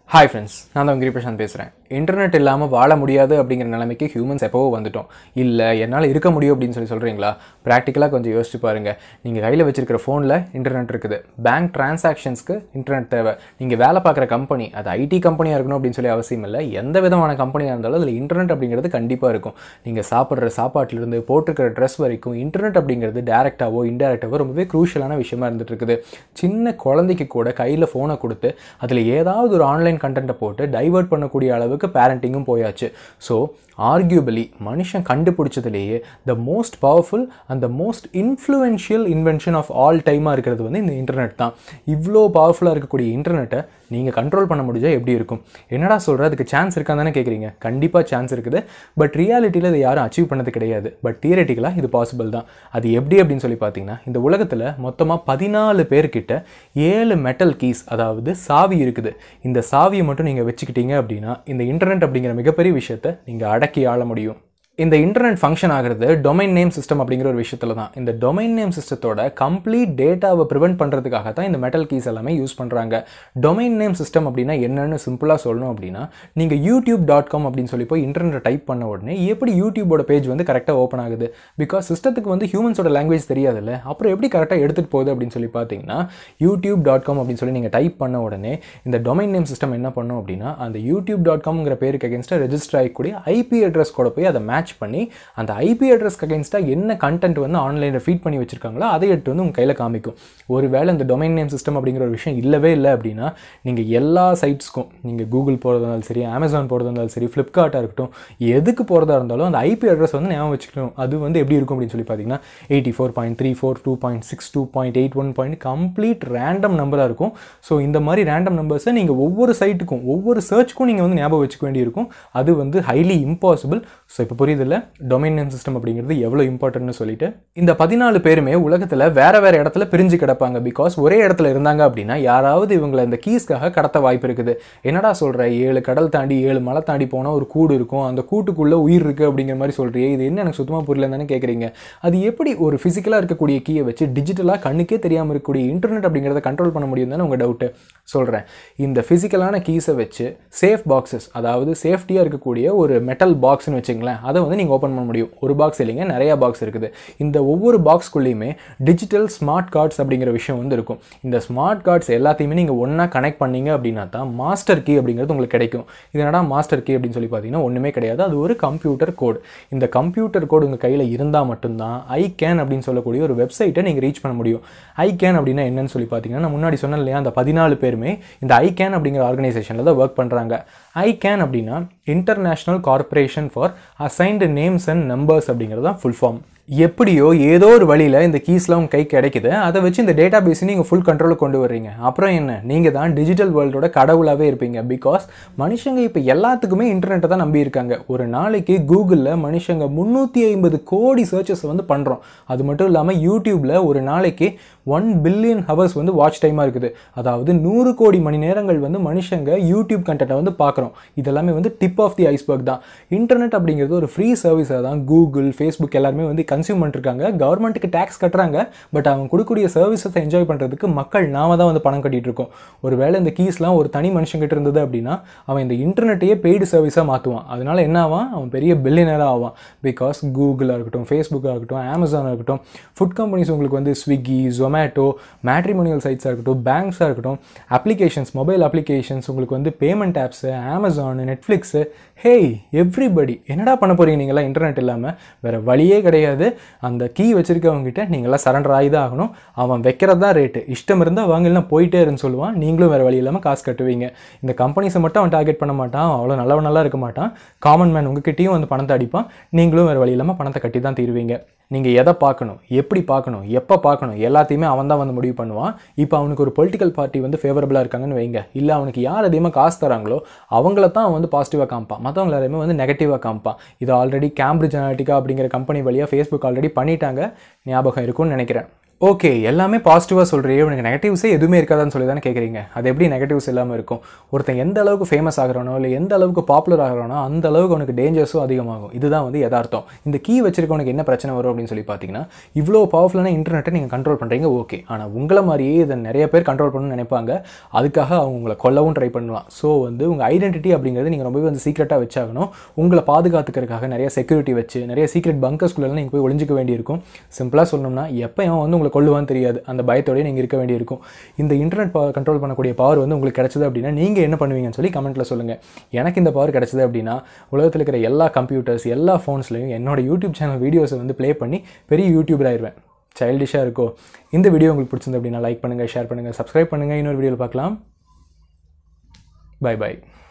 hi friends நான் தான் கிரி பிரசாந்த் பேசுகிறேன் இன்டர்நெட் இல்லாமல் வாழ முடியாது அப்படிங்கிற நிலைமைக்கு ஹியூமன்ஸ் எப்போவோ வந்துட்டோம் இல்லை என்னால் இருக்க முடியும் அப்படின்னு சொல்லி சொல்கிறீங்களா ப்ராக்டிக்கலாக கொஞ்சம் யோசிச்சு பாருங்கள் நீங்கள் கையில் வச்சிருக்கிற ஃபோனில் இன்டர்நெட் இருக்குது பேங்க் டிரான்சாக்ஷன்ஸ்க்கு இன்டர்நெட் தேவை நீங்கள் வேலை பார்க்குற கம்பெனி அது ஐடி கம்பெனியாக இருக்கணும் அப்படின்னு சொல்லி அவசியம் இல்லை எந்த விதமான கம்பெனியாக இருந்தாலும் அதில் இன்டர்நெட் அப்படிங்கிறது கண்டிப்பாக இருக்கும் நீங்கள் சாப்பிட்ற சாப்பாட்டிலிருந்து போட்டிருக்கிற ட்ரெஸ் வரைக்கும் இன்டர்நெட் அப்படிங்கிறது டேரெக்டாவோ இன்டெரக்டாவோ ரொம்பவே க்ரூஷியலான விஷயமா இருந்துட்டு இருக்குது சின்ன குழந்தைக்கு கூட கையில் ஃபோனை கொடுத்து அதில் ஏதாவது ஒரு ஆன்லைன் கண்டென்ட்டை போட்டு டைவர்ட் பண்ணக்கூடிய அளவுக்கு பேரண்டிங்கும் போயாச்சு ஸோ ஆர்கியூபலி மனுஷன் கண்டுபிடிச்சதுலேயே the most powerful and the most influential invention of all டைமாக இருக்கிறது வந்து இந்த இன்டர்நெட் தான் இவ்வளோ பவர்ஃபுல்லாக இருக்கக்கூடிய இன்டர்நெட்டை நீங்கள் கண்ட்ரோல் பண்ண முடிஞ்சால் எப்படி இருக்கும் என்னடா சொல்கிற அதுக்கு சான்ஸ் இருக்கான்னு தானே கேட்குறீங்க கண்டிப்பாக சான்ஸ் இருக்குது பட் ரியாலிட்டியில் இதை யாரும் அச்சீவ் பண்ணது கிடையாது பட் தியரட்டிக்கலாக இது பாசிபிள் தான் அது எப்படி அப்படின்னு சொல்லி பார்த்தீங்கன்னா இந்த உலகத்தில் மொத்தமாக பதினாலு பேர்கிட்ட ஏழு மெட்டல் கீஸ் அதாவது சாவி இருக்குது இந்த சாவியை மட்டும் நீங்கள் வச்சுக்கிட்டீங்க அப்படின்னா இந்த இன்டர்நெட் அப்படிங்கிற மிகப்பெரிய விஷயத்தை நீங்கள் அடக்கி ஆள முடியும் இந்த இன்டர்நெட் ஃபங்க்ஷன் ஆகிறது டொமைன் நேம் சிஸ்டம் அப்படிங்கிற ஒரு விஷயத்தில் தான் இந்த டொமைன் நேம் சிஸ்டத்தோட கம்ப்ளீட் டேட்டாவை ப்ரிவெண்ட் பண்ணுறதுக்காக தான் இந்த மெட்டல் கீஸ் எல்லாமே யூஸ் பண்ணுறாங்க டொமைன் நேம் சிஸ்டம் அப்படின்னா என்னன்னு சிம்பிளாக சொல்லணும் அப்படின்னா நீங்கள் யூடியூப் டாட் காம் அப்படின்னு சொல்லி போய் இன்டர்நெட் டைப் பண்ண உடனே எப்படி யூடியூபோட பேஜ் வந்து கரெக்டாக ஓப்பன் ஆகுது பிகாஸ் சிஸ்டத்துக்கு வந்து ஹியூமன்ஸோட லாங்குவேஜ் தெரியாதுல்ல அப்புறம் எப்படி கரெக்டாக எடுத்துகிட்டு போகுது அப்படின்னு சொல்லி பார்த்தீங்கன்னா யூடியூப் டாட் காம் அப்படின்னு சொல்லி நீங்கள் டைப் பண்ண உடனே இந்த டொமைன் நேம் சிஸ்டம் என்ன பண்ணும் அப்படின்னா அந்த யூடியூப் டாட் காம்ங்கிற பேருக்கு அகேன்ஸ்டாக ரெஜிஸ்டர் ஆகக்கூடிய ஐபி அட்ரஸ் கூட போய் அதை மேட்ச் பண்ணி அந்த ஐபி அட்ரஸ்க்கு அகேன்ஸ்டாக என்ன கண்டென்ட் வந்து ஆன்லைனில் ஃபீட் பண்ணி வச்சிருக்காங்களோ அதை எடுத்து வந்து உங்கள் கையில் காமிக்கும் ஒருவேளை இந்த டொமைன் நேம் சிஸ்டம் அப்படிங்கிற ஒரு விஷயம் இல்லவே இல்லை அப்படின்னா நீங்கள் எல்லா சைட்ஸ்க்கும் நீங்கள் கூகுள் போகிறதா இருந்தாலும் சரி அமேசான் போகிறதா இருந்தாலும் சரி ஃப்ளிப்கார்ட்டாக இருக்கட்டும் எதுக்கு போகிறதா இருந்தாலும் அந்த ஐபி அட்ரஸ் வந்து ஞாபகம் வச்சுக்கணும் அது வந்து எப்படி இருக்கும் அப்படின்னு சொல்லி பார்த்தீங்கன்னா eighty four point three four two point six two point eight one point complete random நம்பராக இருக்கும் ஸோ இந்த மாதிரி ரேண்டம் நம்பர்ஸை நீங்கள் ஒவ்வொரு சைட்டுக்கும் ஒவ்வொரு சர்ச்சுக்கும் நீங்கள் வந்து ஞாபகம் வச்சுக்க வேண்டியிருக்கும் அது வந்து ஹைலி இம்பாசிபிள் ஸோ இப்போ புரியுதில்ல டொமைன் நேம் சிஸ்டம் அப்படிங்கிறது எவ்வளோ இம்பார்ட்டன்ட்னு சொல்லிட்டு இந்த பதினாலு பேருமே உலகத்தில் வேற வேற இடத்துல பிரிஞ்சு கிடப்பாங்க பிகாஸ் ஒரே இடத்துல இருந்தாங்க அப்படின்னா யாராவது இவங்களை இந்த கீஸ்க்காக கடத்த வாய்ப்பு இருக்குது என்னடா சொல்கிற ஏழு கடல் தாண்டி ஏழு மலை தாண்டி போனால் ஒரு கூடு இருக்கும் அந்த கூட்டுக்குள்ளே உயிர் இருக்குது அப்படிங்கிற மாதிரி சொல்கிறியே இது என்ன எனக்கு சுத்தமாக புரியலன்னு தானே கேட்குறீங்க அது எப்படி ஒரு ஃபிசிக்கலாக இருக்கக்கூடிய கீயை வச்சு டிஜிட்டலாக கண்ணுக்கே தெரியாமல் இருக்கக்கூடிய இன்டர்நெட் அப்படிங்கிறத கண்ட்ரோல் பண்ண முடியும் தானே உங்கள் டவுட்டு சொல்கிறேன் இந்த ஃபிசிக்கலான கீஸை வச்சு சேஃப் பாக்ஸஸ் அதாவது சேஃப்டியாக இருக்கக்கூடிய ஒரு மெட்டல் பாக்ஸ்னு வச்சுங்களேன் அதை வந்து நீங்கள் ஓப்பன் பண்ண முடியும் ஒரு பாக்ஸ் இல்லைங்க நிறையா பாக்ஸ் இருக்குது இந்த ஒவ்வொரு பாக்ஸ்குள்ளேயுமே டிஜிட்டல் ஸ்மார்ட் கார்ட்ஸ் அப்படிங்கிற விஷயம் வந்து இருக்கும் இந்த ஸ்மார்ட் கார்ட்ஸ் எல்லாத்தையுமே நீங்கள் ஒன்றா கனெக்ட் பண்ணீங்க அப்படின்னா தான் மாஸ்டர் கீ அப்படிங்கிறது உங்களுக்கு கிடைக்கும் இது என்னடா மாஸ்டர் கீ அப்படின்னு சொல்லி பார்த்தீங்கன்னா ஒன்றுமே கிடையாது அது ஒரு கம்ப்யூட்டர் கோட் இந்த கம்ப்யூட்டர் கோட் உங்கள் கையில் இருந்தால் மட்டும்தான் ஐ கேன் அப்படின்னு சொல்லக்கூடிய ஒரு வெப்சைட்டை நீங்கள் ரீச் பண்ண முடியும் ஐ கேன் அப்படின்னா என்னன்னு சொல்லி பார்த்தீங்கன்னா நான் முன்னாடி சொன்னேன் இல்லையா அந்த பதினாலு பேருமே இந்த ஐ கேன் அப்படிங்கிற ஆர்கனைசேஷனில் தான் ஒர்க் பண்ணுறாங்க ஐ கேன் அப்படின்னா International Corporation for Assigned Names and Numbers அப்படிங்கிறது தான் ஃபுல் ஃபார்ம் எப்படியோ ஏதோ ஒரு வழியில் இந்த கீஸ்லாம் உங்கள் கை கிடைக்குது அதை வச்சு இந்த டேட்டா பேஸை நீங்கள் ஃபுல் கண்ட்ரோலுக்கு கொண்டு வர்றீங்க அப்புறம் என்ன நீங்கள் தான் டிஜிட்டல் வேர்ல்டோட கடவுளாகவே இருப்பீங்க பிகாஸ் மனுஷங்க இப்போ எல்லாத்துக்குமே இன்டர்நெட்டை தான் நம்பி இருக்காங்க ஒரு நாளைக்கு கூகுளில் மனுஷங்க முந்நூற்றி ஐம்பது கோடி சர்ச்சஸ் வந்து பண்ணுறோம் அது மட்டும் இல்லாமல் யூடியூப்பில் ஒரு நாளைக்கு ஒன் பில்லியன் ஹவர்ஸ் வந்து வாட்ச் டைமாக இருக்குது அதாவது நூறு கோடி மணி நேரங்கள் வந்து மனுஷங்க யூடியூப் கண்டென்ட்டை வந்து பார்க்குறோம் இதெல்லாமே வந்து டிப் ஆஃப் தி ஐஸ்பர்க் தான் இன்டர்நெட் அப்படிங்கிறது ஒரு ஃப்ரீ சர்வீஸாக தான் கூகுள் ஃபேஸ்புக் எல்லாருமே வந்து கன்சியூம் பண்ணிருக்காங்க கவர்மெண்ட்டுக்கு டேக்ஸ் கட்டுறாங்க பட் அவங்க கொடுக்கக்கூடிய சர்வீசஸை என்ஜாய் பண்ணுறதுக்கு மக்கள் நாம தான் வந்து பணம் கட்டிட்டு இருக்கோம் ஒருவேளை இந்த கீஸ்லாம் ஒரு தனி மனுஷங்கிட்ட இருந்தது அப்படின்னா அவன் இந்த இன்டர்நெட்டையே பெய்டு சர்வீஸாக மாற்றுவான் அதனால என்ன ஆவான் அவன் பெரிய பில்லியனராக ஆவான் பிகாஸ் கூகுளாக இருக்கட்டும் ஃபேஸ்புக்காக இருக்கட்டும் அமேசானாக இருக்கட்டும் ஃபுட் கம்பெனிஸ் உங்களுக்கு வந்து ஸ்விக்கி ஜொமேட்டோ மேட்ரிமோனியல் சைட்ஸாக இருக்கட்டும் பேங்க்ஸாக இருக்கட்டும் அப்ளிகேஷன்ஸ் மொபைல் அப்ளிகேஷன்ஸ் உங்களுக்கு வந்து payment apps Amazon Netflix hey everybody என்னடா பண்ண போகிறீங்க நீங்களாம் இன்டர்நெட் இல்லாமல் வேறு வழியே கிடையாது அந்த கீ வச்சிருக்கவங்ககிட்ட நீங்களாம் சரண்டர் ஆகி தான் ஆகணும் அவன் வைக்கிறது தான் ரேட்டு இஷ்டம் இருந்தால் வாங்கலாம் போயிட்டே இருன்னு சொல்லுவான் நீங்களும் வேறு வழி இல்லாமல் காசு கட்டுவீங்க இந்த கம்பெனிஸை மட்டும் அவன் டார்கெட் பண்ண மாட்டான் அவ்வளோ நல்லவன் நல்லா இருக்க மாட்டான் காமன் மேன் உங்ககிட்டயும் வந்து பணத்தை அடிப்பான் நீங்களும் வேறு வழி இல்லாமல் பணத்தை கட்டி தான் தீருவீங்க நீங்கள் எதை பார்க்கணும் எப்படி பார்க்கணும் எப்போ பார்க்கணும் எல்லாத்தையுமே அவன் தான் வந்து முடிவு பண்ணுவான் இப்போ அவனுக்கு ஒரு பொலிட்டிக்கல் பார்ட்டி வந்து ஃபேவரபுளாக இருக்காங்கன்னு வைங்க இல்லை அவனுக்கு யார் அதிகமாக காசு தராங்களோ அவங்கள தான் அவன் வந்து பாசிட்டிவாக காமிப்பான் மற்றவங்க எல்லாருமே வந்து நெகட்டிவாக காமிப்பான் இது ஆல்ரெடி கேம்பிரிட்ஜ் அனாலிட்டிகா அப்படிங்கிற கம்பெனி வழியாக ஃபேஸ்புக் ஆல்ரெடி பண்ணிட்டாங்க ஞாபகம் இருக்கும்னு நினைக்கிறேன் ஓகே எல்லாமே பாசிட்டிவாக சொல்கிறியே உனக்கு நெகட்டிவ்ஸே எதுவுமே இருக்காதான்னு சொல்லி தானே கேட்குறீங்க அது எப்படி நெகட்டிவ்ஸ் இல்லாமல் இருக்கும் ஒருத்தன் எந்த அளவுக்கு ஃபேமஸ் ஆகிறானோ இல்லை எந்த அளவுக்கு பாப்புலர் ஆகிறானோ அந்த அளவுக்கு அவனுக்கு டேஞ்சர்ஸும் அதிகமாகும் இதுதான் வந்து யதார்த்தம் இந்த கீ வச்சிருக்கவனுக்கு என்ன பிரச்சனை வரும் அப்படின்னு சொல்லி பார்த்தீங்கன்னா இவ்வளோ பவர்ஃபுல்லான இன்டர்நெட்டை நீங்கள் கண்ட்ரோல் பண்ணுறீங்க ஓகே ஆனால் உங்களை மாதிரியே இதை நிறைய பேர் கண்ட்ரோல் பண்ணணும்னு நினைப்பாங்க அதுக்காக அவங்க உங்களை கொல்லவும் ட்ரை பண்ணலாம் ஸோ வந்து உங்கள் ஐடென்டிட்டி அப்படிங்கிறது நீங்கள் ரொம்பவே வந்து சீக்ரெட்டாக வச்சாகணும் உங்களை பாதுகாத்துக்கிறதுக்காக நிறைய செக்யூரிட்டி வச்சு நிறைய சீக்ரெட் பங்கர்ஸ்குள்ளெல்லாம் நீங்கள் போய் ஒளிஞ்சிக்க வேண்டியிருக்கும் சிம்பிளாக சொல்லணும்னா எப்போ அவன் வந்து உங்களை கொள்ளுவான்னு தெரியாது அந்த பயத்தோடய நீங்கள் இருக்க வேண்டியிருக்கும் இந்த இன்டர்நெட் கண்ட்ரோல் பண்ணக்கூடிய பவர் வந்து உங்களுக்கு கிடைச்சது அப்படின்னா நீங்கள் என்ன பண்ணுவீங்கன்னு சொல்லி கமெண்ட்டில் சொல்லுங்கள் எனக்கு இந்த பவர் கிடைச்சது அப்படின்னா உலகத்தில் இருக்கிற எல்லா கம்ப்யூட்டர்ஸ் எல்லா ஃபோன்ஸ்லையும் என்னோட யூடியூப் சேனல் வீடியோஸை வந்து ப்ளே பண்ணி பெரிய யூடியூபர் ஆயிடுவேன் சைல்டிஷாக இருக்கோ இந்த வீடியோ உங்களுக்கு பிடிச்சிருந்து அப்படின்னா லைக் பண்ணுங்கள் ஷேர் பண்ணுங்கள் சப்ஸ்கிரைப் பண்ணுங்கள் இன்னொரு வீடியோவில் பார்க்கலாம் பை பை